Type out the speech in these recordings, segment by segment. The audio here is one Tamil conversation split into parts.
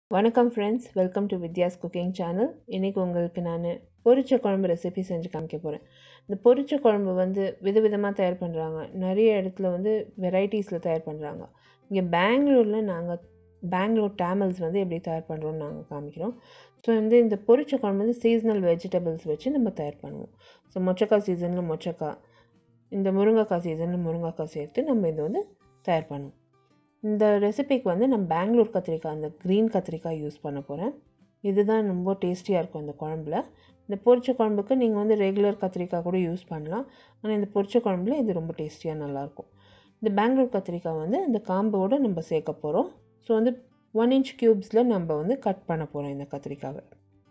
வணக்கம் friends welcome to Vidya's cooking channel இன்றைக்கி உங்களுக்கு நான் பொரிச்ச குழம்பு ரெசிபி செஞ்சு காமிக்க போகிறேன் இந்த பொரிச்ச குழம்பு வந்து விதவிதமாக தயார் பண்ணுறாங்க நிறைய இடத்துல வந்து வெரைட்டிஸில் தயார் பண்ணுறாங்க இங்கே பெங்களூரில் நாங்கள் பெங்களூர் டேமல்ஸ் வந்து எப்படி தயார் பண்ணுறோம்னு நாங்கள் காமிக்கிறோம் ஸோ வந்து இந்த பொரிச்ச குழம்பு வந்து சீசனல் வெஜிடபிள்ஸ் வச்சு நம்ம தயார் பண்ணுவோம் ஸோ மொச்சக்காய் சீசனில் மொச்சக்காய் இந்த முருங்கைக்காய் சீசனில் முருங்கைக்காய் சேர்த்து நம்ம இதை வந்து தயார் பண்ணுவோம் இந்த ரெசிபிக்கு வந்து நான் பெங்களூர் கத்திரிக்காய் அந்த க்ரீன் கத்திரிக்காய் யூஸ் பண்ண போகிறேன் இதுதான் ரொம்ப டேஸ்டியாக இருக்கும் இந்த குழம்புல இந்த பொரிச்ச குழம்புக்கு நீங்கள் வந்து ரெகுலர் கத்திரிக்காய் கூட யூஸ் பண்ணலாம் ஆனால் இந்த பொரிச்ச குழம்புல இது ரொம்ப டேஸ்டியாக நல்லாயிருக்கும் இந்த பெங்களூர் கத்திரிக்காய் வந்து இந்த காம்போடு நம்ம சேர்க்க போகிறோம் ஸோ வந்து ஒன் இன்ச் க்யூப்ஸில் நம்ம வந்து கட் பண்ண போகிறோம் இந்த கத்திரிக்காவை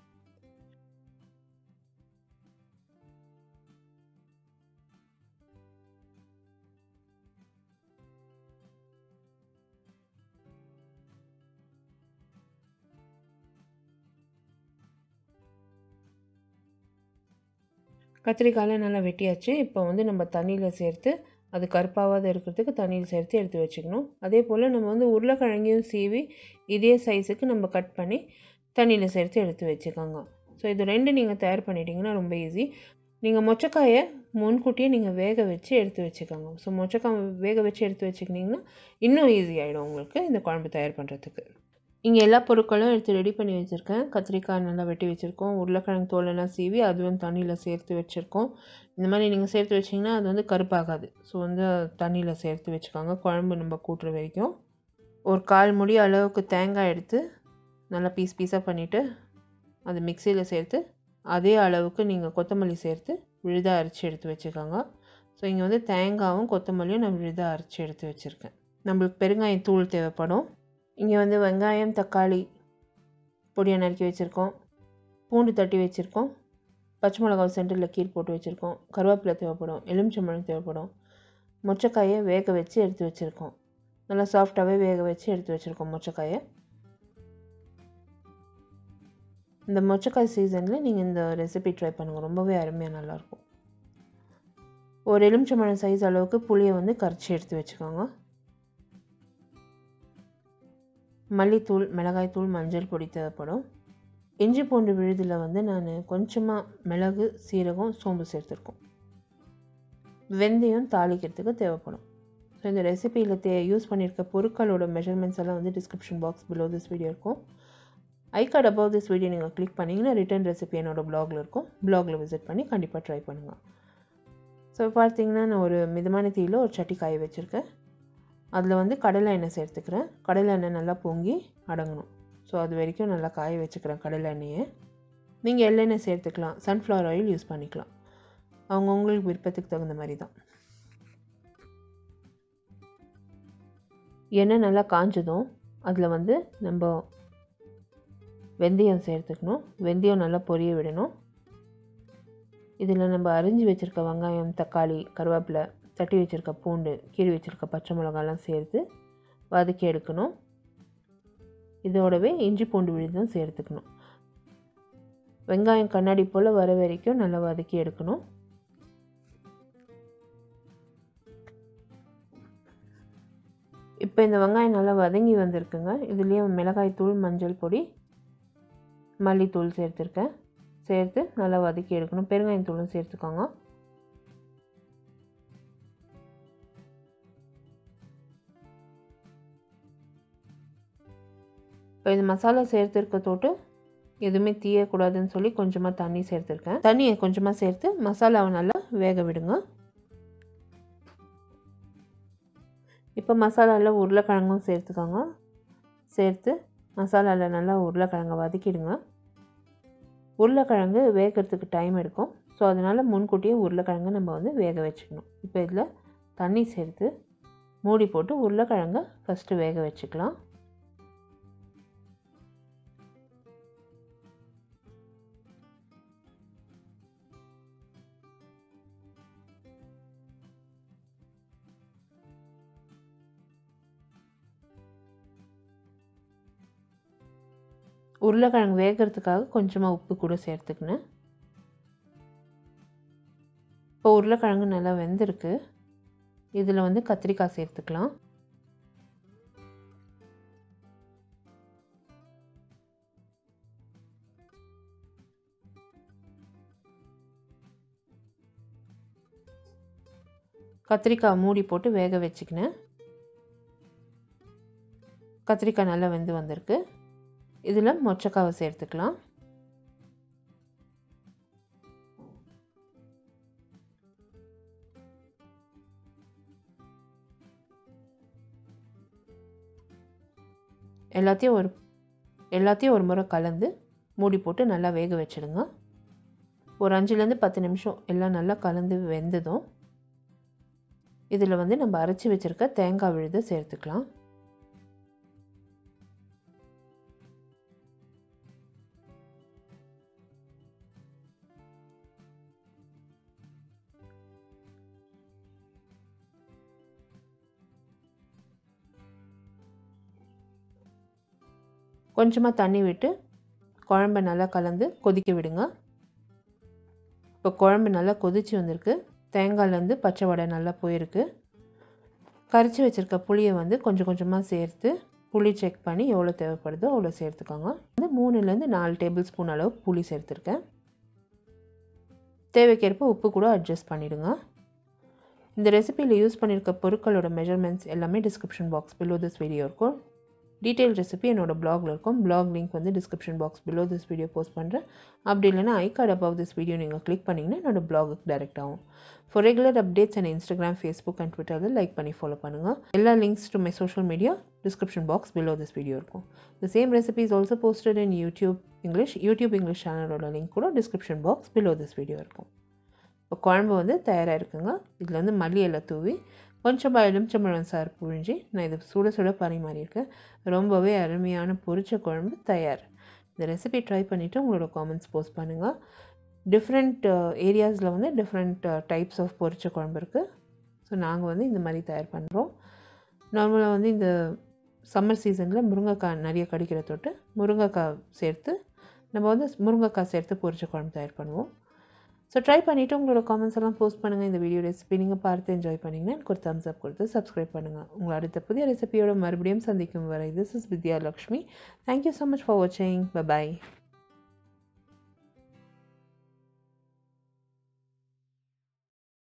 கத்திரிக்காயில் நல்லா வெட்டியாச்சு இப்போ வந்து நம்ம தண்ணியில் சேர்த்து அது கருப்பாகாத இருக்கிறதுக்கு தண்ணியில் சேர்த்து எடுத்து வச்சுக்கணும் அதே போல் நம்ம வந்து உருளைக்கிழங்கையும் சீவி இதே சைஸுக்கு நம்ம கட் பண்ணி தண்ணியில் சேர்த்து எடுத்து வச்சுக்கோங்க ஸோ இது ரெண்டு நீங்கள் தயார் பண்ணிட்டீங்கன்னா ரொம்ப ஈஸி நீங்கள் மொச்சக்காயை முன்கூட்டியே நீங்கள் வேக வச்சு எடுத்து வச்சுக்கோங்க ஸோ மொச்சக்காய் வேக வச்சு எடுத்து வச்சுக்கிட்டிங்கன்னா இன்னும் ஈஸி ஆகிடும் உங்களுக்கு இந்த குழம்பு தயார் பண்ணுறதுக்கு இங்கே எல்லா பொருட்களும் எடுத்து ரெடி பண்ணி வச்சுருக்கேன் கத்திரிக்காய் நல்லா வெட்டி வச்சுருக்கோம் உருளைக்கிழங்கு தோலெல்லாம் சீவி அதுவும் தண்ணியில் சேர்த்து வச்சுருக்கோம் இந்த மாதிரி நீங்கள் சேர்த்து வச்சிங்கன்னா அது வந்து கருப்பாகாது ஸோ வந்து தண்ணியில் சேர்த்து வச்சுக்கோங்க குழம்பு நம்ம கூட்டுற வரைக்கும் ஒரு கால் முடி அளவுக்கு தேங்காய் எடுத்து நல்லா பீஸ் பீஸாக பண்ணிவிட்டு அது மிக்சியில் சேர்த்து அதே அளவுக்கு நீங்கள் கொத்தமல்லி சேர்த்து விழுதாக அரைச்சி எடுத்து வச்சுக்கோங்க ஸோ இங்கே வந்து தேங்காயும் கொத்தமல்லியும் நான் விழுதாக அரைச்சி எடுத்து வச்சுருக்கேன் நம்மளுக்கு பெருங்காயம் தூள் தேவைப்படும் இங்கே வந்து வெங்காயம் தக்காளி பொடியை நறுக்கி வச்சுருக்கோம் பூண்டு தட்டி வச்சுருக்கோம் பச்சை மிளகாய் சென்டரில் கீர் போட்டு வச்சுருக்கோம் கருவேப்பிலை தேவைப்படும் எலுமிச்சம்பழம் தேவைப்படும் மொச்சக்காயை வேக வச்சு எடுத்து வச்சுருக்கோம் நல்லா சாஃப்டாகவே வேக வச்சு எடுத்து வச்சுருக்கோம் மொச்சக்காயை இந்த மொச்சக்காய் சீசனில் நீங்கள் இந்த ரெசிபி ட்ரை பண்ணுங்கள் ரொம்பவே அருமையாக நல்லாயிருக்கும் ஒரு எலுமிச்சம்பழம் சைஸ் அளவுக்கு புளியை வந்து கரைச்சி எடுத்து வச்சுக்கோங்க மல்லித்தூள் மிளகாய்த்தூள் மஞ்சள் பொடி தேவைப்படும் இஞ்சி பூண்டு விழுதில் வந்து நான் கொஞ்சமாக மிளகு சீரகம் சோம்பு சேர்த்துருக்கோம் வெந்தயம் தாளிக்கிறதுக்கு தேவைப்படும் ஸோ இந்த ரெசிபியில் தே யூஸ் பண்ணியிருக்க பொருட்களோட மெஷர்மெண்ட்ஸ் எல்லாம் வந்து description box below this video இருக்கும் I card above this video நீங்கள் கிளிக் பண்ணிங்கன்னா ரிட்டன் ரெசிபி என்னோட பிளாகில் இருக்கும் பிளாகில் விசிட் பண்ணி கண்டிப்பாக ட்ரை பண்ணுங்கள் ஸோ பார்த்தீங்கன்னா நான் ஒரு மிதமான தீயில் ஒரு சட்டி காய வச்சுருக்கேன் அதில் வந்து கடலை எண்ணெய் சேர்த்துக்கிறேன் கடலை எண்ணெய் நல்லா பொங்கி அடங்கணும் ஸோ அது வரைக்கும் நல்லா காய வச்சுக்கிறேன் கடலை எண்ணெயை நீங்கள் எள்ளெண்ணெய் சேர்த்துக்கலாம் சன்ஃப்ளவர் ஆயில் யூஸ் பண்ணிக்கலாம் அவங்கவுங்களுக்கு விருப்பத்துக்கு தகுந்த மாதிரி தான் எண்ணெய் நல்லா காஞ்சதும் அதில் வந்து நம்ம வெந்தயம் சேர்த்துக்கணும் வெந்தயம் நல்லா பொரிய விடணும் இதில் நம்ம அரிஞ்சு வச்சுருக்க வெங்காயம் தக்காளி கருவேப்பிலை தட்டி வச்சுருக்க பூண்டு கீறி வச்சுருக்க பச்சை மிளகாலாம் சேர்த்து வதக்கி எடுக்கணும் இதோடவே இஞ்சி பூண்டு விழுதும் சேர்த்துக்கணும் வெங்காயம் கண்ணாடி போல் வர வரைக்கும் நல்லா வதக்கி எடுக்கணும் இப்போ இந்த வெங்காயம் நல்லா வதங்கி வந்திருக்குங்க இதுலேயும் மிளகாய் தூள் மஞ்சள் பொடி மல்லித்தூள் சேர்த்துருக்கேன் சேர்த்து நல்லா வதக்கி எடுக்கணும் பெருங்காயத்தூளும் சேர்த்துக்கோங்க இப்போ இது மசாலா சேர்த்துருக்க தோட்டு எதுவுமே தீயக்கூடாதுன்னு சொல்லி கொஞ்சமாக தண்ணி சேர்த்துருக்கேன் தண்ணியை கொஞ்சமாக சேர்த்து மசாலாவை நல்லா வேக விடுங்க இப்போ மசாலாவில் உருளைக்கிழங்கும் சேர்த்துக்கோங்க சேர்த்து மசாலாவில் நல்லா உருளைக்கிழங்க வதக்கிடுங்க உருளைக்கிழங்கு வேகிறதுக்கு டைம் எடுக்கும் ஸோ அதனால் முன்கூட்டியே உருளைக்கிழங்கு நம்ம வந்து வேக வச்சுக்கணும் இப்போ இதில் தண்ணி சேர்த்து மூடி போட்டு உருளைக்கிழங்க ஃபஸ்ட்டு வேக வச்சுக்கலாம் உருளைக்கிழங்கு வேகிறதுக்காக கொஞ்சமாக உப்பு கூட சேர்த்துக்கினேன் இப்போ உருளைக்கிழங்கு நல்லா வெந்திருக்கு இதில் வந்து கத்திரிக்காய் சேர்த்துக்கலாம் கத்திரிக்காய் மூடி போட்டு வேக வச்சுக்கினேன் கத்திரிக்காய் நல்லா வெந்து வந்திருக்கு இதில் மொச்சக்காவை சேர்த்துக்கலாம் எல்லாத்தையும் ஒரு எல்லாத்தையும் ஒரு முறை கலந்து மூடி போட்டு நல்லா வேக வச்சிடுங்க ஒரு அஞ்சுலேருந்து பத்து நிமிஷம் எல்லாம் நல்லா கலந்து வெந்ததும் இதில் வந்து நம்ம அரைச்சி வச்சுருக்க தேங்காய் விழுது சேர்த்துக்கலாம் கொஞ்சமாக தண்ணி விட்டு குழம்ப நல்லா கலந்து கொதிக்க விடுங்க இப்போ குழம்பு நல்லா கொதிச்சு வந்திருக்கு தேங்காய்லேருந்து பச்சை வடை நல்லா போயிருக்கு கரைச்சி வச்சுருக்க புளியை வந்து கொஞ்சம் கொஞ்சமாக சேர்த்து புளி செக் பண்ணி எவ்வளோ தேவைப்படுதோ அவ்வளோ சேர்த்துக்கோங்க வந்து மூணுலேருந்து நாலு டேபிள் ஸ்பூன் அளவு புளி சேர்த்துருக்கேன் தேவைக்கேற்ப உப்பு கூட அட்ஜஸ்ட் பண்ணிவிடுங்க இந்த ரெசிபியில் யூஸ் பண்ணியிருக்க பொருட்களோட மெஷர்மெண்ட்ஸ் எல்லாமே description box below this video இருக்கும் டீட்டெயில் ரெசிபி என்னோட பிளாகில் இருக்கும் பிளாக் லிங்க் வந்து description box below this video post பண்ணுறேன் அப்படி இல்லைனா I card above this video நீங்கள் கிளிக் பண்ணிங்கன்னா என்னோட பிளாகுக்கு டேரெக்ட் ஆகும் for regular updates and Instagram Facebook and ட்விட்டரில் லைக் பண்ணி ஃபாலோ பண்ணுங்கள் எல்லா links to my social media description box below this video இருக்கும் the same recipe is also posted in YouTube English YouTube English சேனலோட லிங்க் கூட description box below this video இருக்கும் இப்போ குழம்பு வந்து தயாராக இருக்குங்க இதில் வந்து மல்லி எல்லாம் தூவி கொஞ்சமாக எலுமிச்சம்பழம் சாறு புழிஞ்சி நான் இதை சுட சுட பரிமாறியிருக்கேன் ரொம்பவே அருமையான பொரிச்ச குழம்பு தயார் இந்த ரெசிபி ட்ரை பண்ணிவிட்டு உங்களோட காமெண்ட்ஸ் போஸ்ட் பண்ணுங்கள் டிஃப்ரெண்ட் ஏரியாஸில் வந்து டிஃப்ரெண்ட் டைப்ஸ் ஆஃப் பொரிச்ச குழம்பு இருக்குது ஸோ நாங்கள் வந்து இந்த மாதிரி தயார் பண்ணுறோம் நார்மலாக வந்து இந்த சம்மர் சீசனில் முருங்கைக்காய் நிறைய கிடைக்கிற தொட்டு முருங்கைக்காய் சேர்த்து நம்ம வந்து முருங்கைக்காய் சேர்த்து பொரிச்ச குழம்பு தயார் பண்ணுவோம் ஸோ ட்ரை பண்ணிவிட்டு உங்களோட காமெண்ட்ஸ் எல்லாம் போஸ்ட் பண்ணுங்கள் இந்த வீடியோ ரெசிபி நீங்கள் பார்த்து என்ஜாய் பண்ணிங்கன்னா எனக்கு ஒரு தம்ஸ் அப் கொடுத்து சப்ஸ்கிரைப் பண்ணுங்கள் உங்களை அடுத்த புதிய ரெசிபியோட மறுபடியும் சந்திக்கும் வரை this is Vidya Lakshmi thank you so much for வாட்சிங் பை